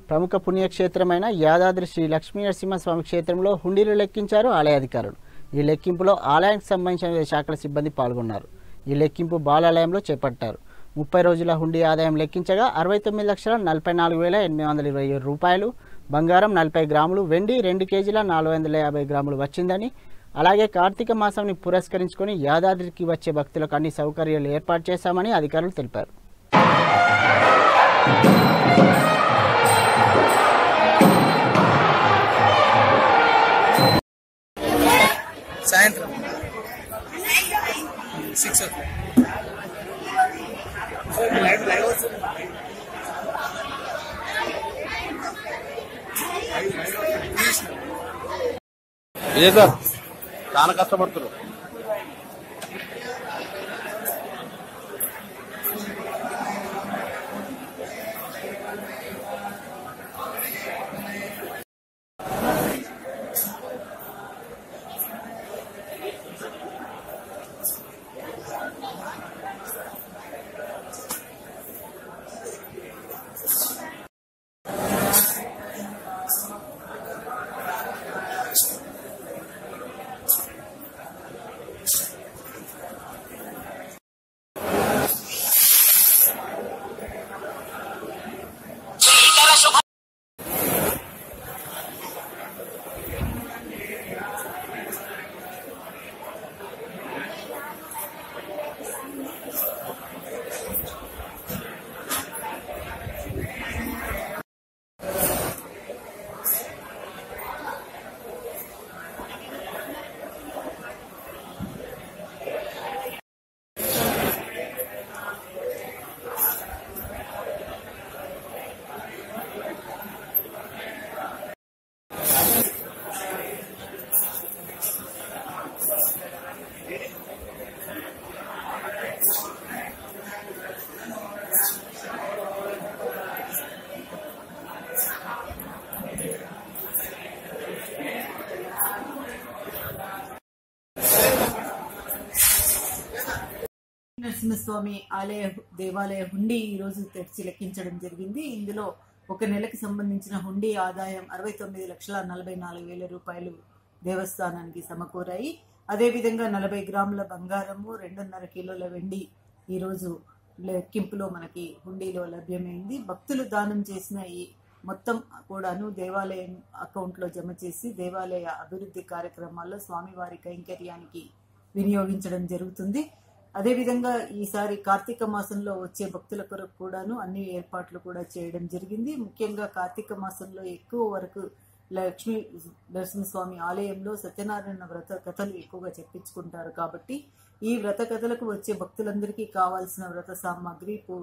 ప్రముఖ పుణ్యక్షేత్రమైన యాదాద్రి శ్రీ లక్ష్మీ నరసింహస్వామి క్షేత్రంలో హుండీలు లెక్కించారు ఆలయ అధికారులు ఈ లెక్కింపులో ఆలయానికి సంబంధించిన వివిధ శాఖల సిబ్బంది పాల్గొన్నారు ఈ లెక్కింపు బాలాలయంలో చేపట్టారు ముప్పై రోజుల హుండీ ఆదాయం లెక్కించగా అరవై తొమ్మిది లక్షల నలభై నాలుగు వేల ఎనిమిది వందల ఇరవై ఏడు రూపాయలు బంగారం నలభై గ్రాములు వెండి రెండు కేజీల నాలుగు వందల యాభై గ్రాములు వచ్చిందని అలాగే కార్తీక మాసంని పురస్కరించుకొని యాదాద్రికి వచ్చే భక్తులకు అన్ని సౌకర్యాలు ఏర్పాటు చేశామని అధికారులు తెలిపారు సాయంత్రం six o'clock live live వస్తుంది విజయ్ సార్ చాలా కష్టపడుతున్నారు నరసింహస్వామి ఆలయ దేవాలయ హుండీ ఈ రోజు తెరిచి లెక్కించడం జరిగింది ఇందులో ఒక నెలకి సంబంధించిన హుండీ ఆదాయం అరవై తొమ్మిది లక్షల నలభై నాలుగు వేల రూపాయలు దేవస్థానానికి సమకూరాయి అదేవిధంగా నలభై గ్రాముల బంగారము రెండున్నర కిలోల వెండి ఈరోజు లెక్కింపులో మనకి హుండీలో లభ్యమైంది భక్తులు దానం చేసిన ఈ మొత్తం కూడాను దేవాలయం అకౌంట్లో జమ చేసి దేవాలయ అభివృద్ధి కార్యక్రమాల్లో స్వామివారి కైంకర్యానికి వినియోగించడం జరుగుతుంది అదేవిధంగా ఈసారి కార్తీక మాసంలో వచ్చే భక్తుల కొరకు కూడాను అన్ని ఏర్పాట్లు కూడా చేయడం జరిగింది ముఖ్యంగా కార్తీక మాసంలో ఎక్కువ వరకు లక్ష్మీ నరసింహస్వామి ఆలయంలో సత్యనారాయణ వ్రత కథలు ఎక్కువగా చెప్పించుకుంటారు కాబట్టి ఈ వ్రత కథలకు వచ్చే భక్తులందరికీ కావాల్సిన వ్రత సామాగ్రి పూ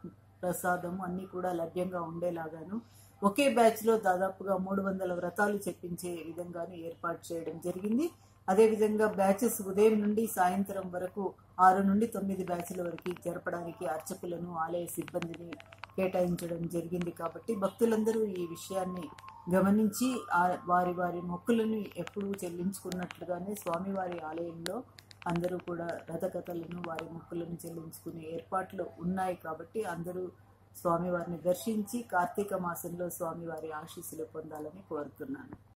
ప్రసాదం అన్నీ కూడా లభ్యంగా ఉండేలాగాను ఒకే బ్యాచ్ లో దాదాపుగా మూడు వందల వ్రతాలు చెప్పించే విధంగాను ఏర్పాటు చేయడం జరిగింది అదేవిధంగా బ్యాచెస్ ఉదయం నుండి సాయంత్రం వరకు ఆరు నుండి తొమ్మిది బ్యాచ్ల వరకు జరపడానికి అర్చకులను ఆలయ సిబ్బందిని కేటాయించడం జరిగింది కాబట్టి భక్తులందరూ ఈ విషయాన్ని గమనించి ఆ- వారి వారి మొక్కులను ఎప్పుడూ చెల్లించుకున్నట్లుగానే స్వామివారి ఆలయంలో అందరూ కూడా రథకథలను వారి మొక్కులను చెల్లించుకునే ఏర్పాట్లు ఉన్నాయి కాబట్టి అందరూ స్వామివారిని దర్శించి కార్తీక మాసంలో స్వామివారి ఆశీస్సులు పొందాలని కోరుతున్నాను